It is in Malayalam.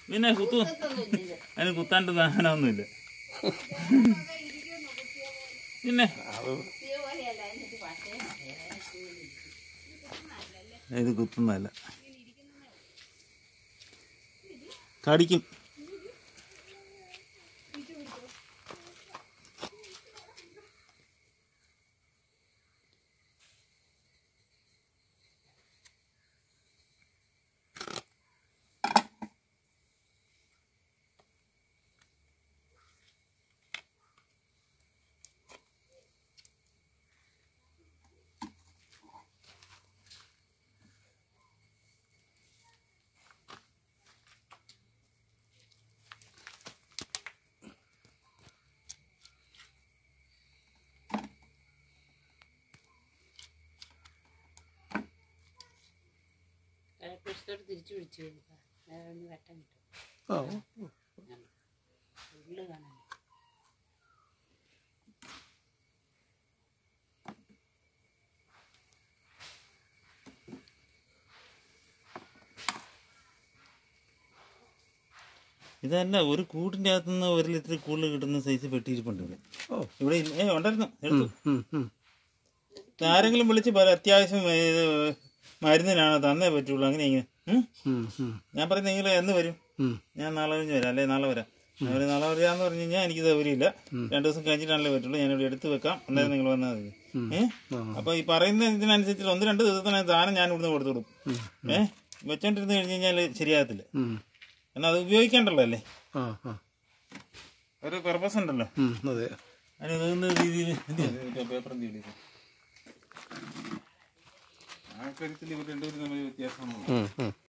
പിന്നെ കുത്തു അതിന് കുത്താണ്ട് സാധനമൊന്നുമില്ല പിന്നെ ഇത് കുത്തുന്നതല്ല കടിക്കും കിഴക്കോട്ട് തിരിച്ചു പിടിച്ചു കഴിഞ്ഞാൽ വേറെ ഒന്ന് വെട്ടം കിട്ടും ആ ഉള്ളു കാണാൻ ഇതല്ല ഒരു കൂട്ടിൻ്റെ അകത്തുനിന്ന് ഒരു ലിറ്റർ കൂടുതൽ കിട്ടുന്ന സൈസ് പെട്ടിയിരിപ്പുണ്ട് ഇവിടെ ഓ ഇവിടെ ഇല്ല- ഏ ഉണ്ടായിരുന്നു എടുത്തു ഉം, ഉം. ആരെങ്കിലും വിളിച്ച് പറ അത്യാവശ്യം ഏ, മരുന്നിനാണോ തന്നേ പറ്റുള്ളൂ അങ്ങനെ ഇങ്ങനെ ഉം? ഉം, ഉം, ഞാൻ പറയുന്നത് നിങ്ങൾ എന്ന് വരും ഉം. ഞാൻ നാളെ കഴിഞ്ഞ് വരാം അല്ലെ നാളെ വരാം അവർ നാളെ വരാന്ന് പറഞ്ഞു കഴിഞ്ഞാൽ എനിക്ക് സൗകര്യമില്ല രണ്ടു ദിവസം കഴിഞ്ഞിട്ടാണല്ലേ പറ്റുള്ളൂ ഞാൻ ഇവിടെ എടുത്ത് വെക്കാം അന്നേരം നിങ്ങൾ വന്നാൽ മതി ഏഹ് അപ്പൊ ഈ പറയുന്ന ഇതിനനുസരിച്ച് ഒന്ന് രണ്ട് ദിവസത്തിനകം സാധനം ഞാൻ ഇവിടുന്ന് കൊടുത്തു കൊടുക്കും ഏഹ് വെച്ചോണ്ടിരുന്ന് കഴിഞ്ഞ് കഴിഞ്ഞാൽ ശരിയാകത്തില്ല ഉം. എന്നാൽ അത് ഉപയോഗിക്കണ്ടല്ലോ അല്ലേ ആ ആ ഒരു പർപ്പസ് ഉണ്ടല്ലോ ഉം, അതെ അതിന് ഉതകുന്ന രീതിയിൽ പേപ്പർ ആ കാര്യത്തിൽ ഇവർ രണ്ടുപേരും തമ്മിൽ വ്യത്യാസമൊന്നും ഉം, ഉം.